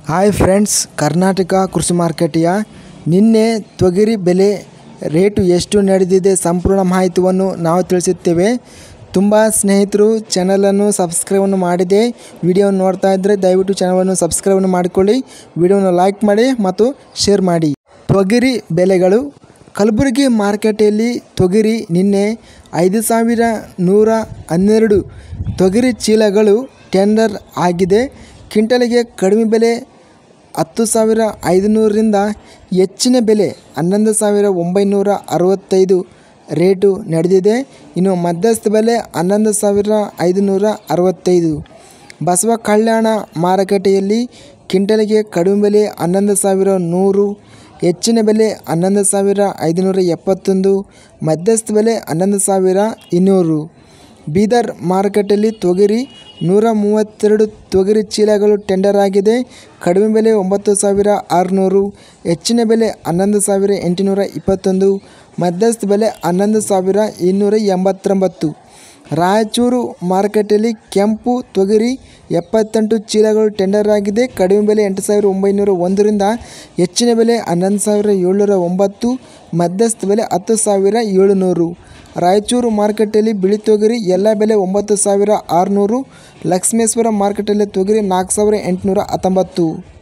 hi friends Karnataka ಕೃಷಿ ಮಾರ್ಕೆಟಿಯ ನಿನ್ನೆ ತೊಗರಿ ಬೆಲೆ ರೇಟು ಎಷ್ಟು ನಡೆದಿದೆ ಸಂಪೂರ್ಣ ಮಾಹಿತಿಯನ್ನು ನಾವು ತಿಳಿಸುತ್ತೇವೆ ತುಂಬ ಸ್ನೇಹಿತರು ಚಾನಲನ್ನು ಸಬ್ಸ್ಕ್ರೈಬನ್ನು ಮಾಡಿದೆ ವಿಡಿಯೋವನ್ನು ನೋಡ್ತಾ ಇದ್ದರೆ ದಯವಿಟ್ಟು ಚಾನಲನ್ನು ಸಬ್ಸ್ಕ್ರೈಬನ್ನು ಮಾಡಿಕೊಳ್ಳಿ ವಿಡಿಯೋವನ್ನು ಲೈಕ್ ಮಾಡಿ ಮತ್ತು ಶೇರ್ ಮಾಡಿ ತೊಗರಿ ಬೆಲೆಗಳು ಕಲಬುರಗಿ ಮಾರುಕಟ್ಟೆಯಲ್ಲಿ ತೊಗರಿ ನಿನ್ನೆ ಐದು ಸಾವಿರ ನೂರ ಹನ್ನೆರಡು ತೊಗರಿ ಚೀಲಗಳು ಟೆಂಡರ್ ಆಗಿದೆ ಕ್ವಿಂಟಲಿಗೆ ಕಡಿಮೆ ಬೆಲೆ ಹತ್ತು ಸಾವಿರ ಐದುನೂರರಿಂದ ಹೆಚ್ಚಿನ ಬೆಲೆ ಹನ್ನೊಂದು ಸಾವಿರ ಒಂಬೈನೂರ ಅರವತ್ತೈದು ರೇಟು ನಡೆದಿದೆ ಇನ್ನು ಮಧ್ಯಸ್ಥ ಬೆಲೆ ಹನ್ನೊಂದು ಸಾವಿರ ಐದುನೂರ ಅರವತ್ತೈದು ಬಸವ ಕಲ್ಯಾಣ ಮಾರುಕಟ್ಟೆಯಲ್ಲಿ ಕ್ವಿಂಟಲಿಗೆ ಕಡಿಮೆ ಬೆಲೆ ಹನ್ನೊಂದು ಸಾವಿರ ನೂರು ಹೆಚ್ಚಿನ ಬೆಲೆ ಹನ್ನೊಂದು ಸಾವಿರ ಐದುನೂರ ಎಪ್ಪತ್ತೊಂದು ಮಧ್ಯಸ್ಥ ಬೆಲೆ ಹನ್ನೊಂದು ಸಾವಿರ ಇನ್ನೂರು ಬೀದರ್ ಮಾರುಕಟ್ಟೆಯಲ್ಲಿ ತೊಗರಿ ನೂರ ಮೂವತ್ತೆರಡು ತೊಗರಿ ಚೀಲಗಳು ಟೆಂಡರ್ ಆಗಿದೆ ಕಡಿಮೆ ಬೆಲೆ ಒಂಬತ್ತು ಸಾವಿರ ಆರುನೂರು ಹೆಚ್ಚಿನ ಬೆಲೆ ಹನ್ನೊಂದು ಸಾವಿರ ಎಂಟುನೂರ ಇಪ್ಪತ್ತೊಂದು ಮಧ್ಯಸ್ಥ ಬೆಲೆ ಹನ್ನೊಂದು ಸಾವಿರ ಇನ್ನೂರ ಎಂಬತ್ತೊಂಬತ್ತು ರಾಯಚೂರು ಮಾರುಕಟ್ಟೆಯಲ್ಲಿ ಕೆಂಪು ತೊಗರಿ ಎಪ್ಪತ್ತೆಂಟು ಚೀಲಗಳು ಟೆಂಡರ್ ಆಗಿದೆ ಕಡಿಮೆ ಬೆಲೆ ಎಂಟು ಸಾವಿರ ಒಂಬೈನೂರ ಒಂದರಿಂದ ಹೆಚ್ಚಿನ ಬೆಲೆ ಹನ್ನೊಂದು ಸಾವಿರ ಏಳ್ನೂರ ಒಂಬತ್ತು ಮಧ್ಯಸ್ಥ ಬೆಲೆ ಹತ್ತು ಸಾವಿರ ಏಳುನೂರು ರಾಯಚೂರು ಮಾರುಕಟ್ಟೆಯಲ್ಲಿ ಬಿಳಿ ತೊಗರಿ ಎಲ್ಲ ಬೆಲೆ ಒಂಬತ್ತು ಸಾವಿರ ಆರುನೂರು ಲಕ್ಷ್ಮೇಶ್ವರ ಮಾರುಕಟ್ಟೆಯಲ್ಲಿ ತೊಗರಿ ನಾಲ್ಕು ಸಾವಿರ ಎಂಟುನೂರ ಹತ್ತೊಂಬತ್ತು